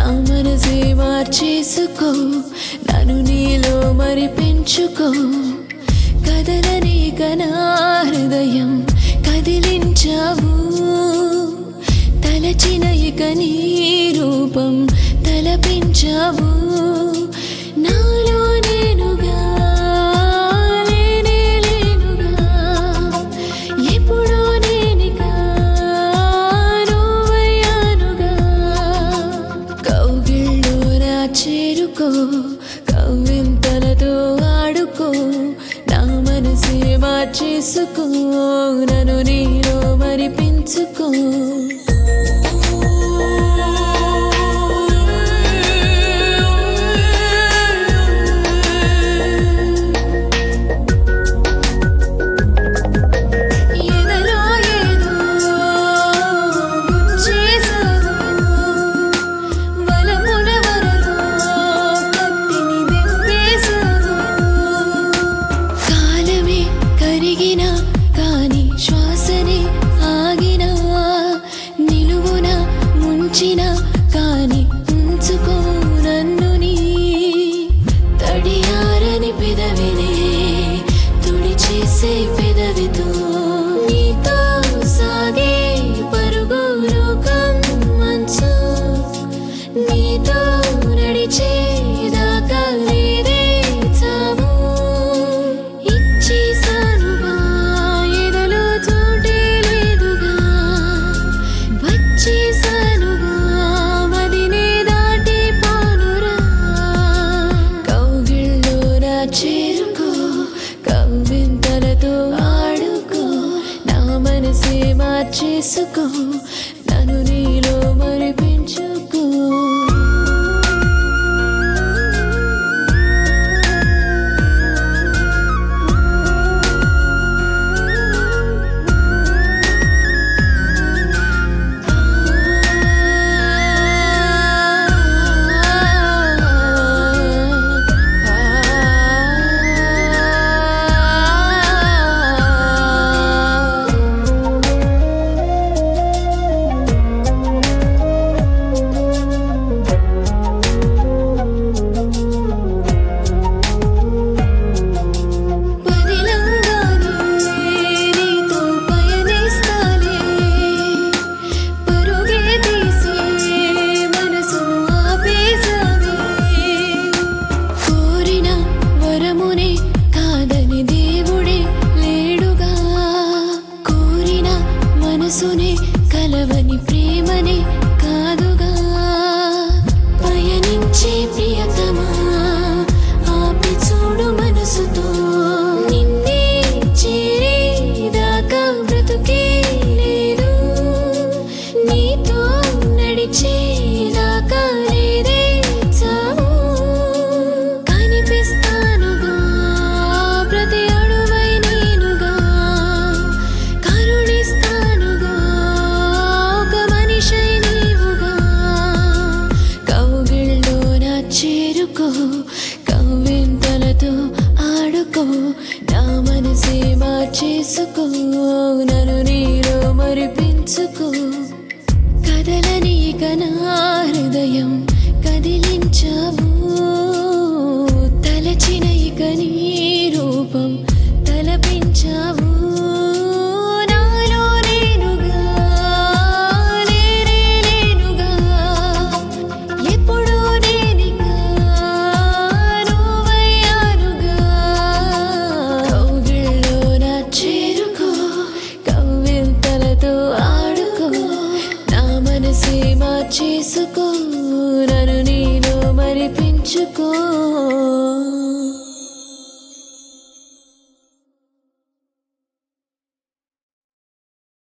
నా మనసే మార్చేసుకో నన్ను నీలో మరి పెంచుకో కదలని కనా హృదయం కదిలించావు తలచిన ఇక నీ రూపం తలపించావు నాలో నేనుగా లేనే లేనుగా ఎప్పుడో నేనిగా నువ్వయ్యానుగా కౌగిళ్ళు నా చేరుకో కవ్వింతలతో ఆడుకో నా మనసే మార్చేసుకో నన్ను నీలో మరి పెంచుకో ఎదలో ఏదో గుచ్చేసావు వలపుల వరలో కత్తిని దింపేసావు కాలమే కరిగిన కాని శ్వాసనే ఆగిన నిలువున ముంచిన కాని ఉంచుకో నన్ను నీ తడియారని పెదవినే తుడిచేసే పెదవితో నీతో సాగే పరుగు లోకం మంచు నీతో నడిచేదాకా లేదే చావు ఇచ్చేసానుగా ఎదలో చోటే లేదుగా వచ్చేసానుగా మదినే దాటి పోనురా కౌగిల్లో నా చేరుకో కవ్వింతలతో ఆడుకో నా మనసే మార్చేసుకో నన్ను నీలో మరి పెంచుకో పదిలంగానే నీతో పయనిస్తాలే పరుగే తీసి మనసు ఆపేసావే కోరిన వరమునే కాదని దేవుడే లేడుగా కోరిన మనసునే కలవని ప్రేమనే కాదుగా పయనించే ప్రియతమా ఆపి చూడు మనసుతో నిన్నే చేరేదాకా బ్రతుకే లేదు నీతో నడిచేదాకా లేదే చావు కనిపిస్తానుగా ప్రతి అడువై నేనుగా కరుణిస్తానుగా ఒక మనిషై నీవుగా కౌగిల్లో నా చేరుకో కవ్వింతలతో ఆడుకో నా మనసే మార్చేసుకో నన్ను నీలో మరి పెంచుకో కదలని కనా హృదయం కదిలించావు తలచిన ఇక నీ రూపం తలపించావు నాలో నేనుగా లేనే లేనుగా ఎప్పుడూ నేనిగా నువ్వయ్యానుగా కౌగిల్లో నా చేరుకో కవ్వింతలతో ఆడుకో నా మనసే మార్చేసుకో నన్ను నీలో మరి పెంచుకో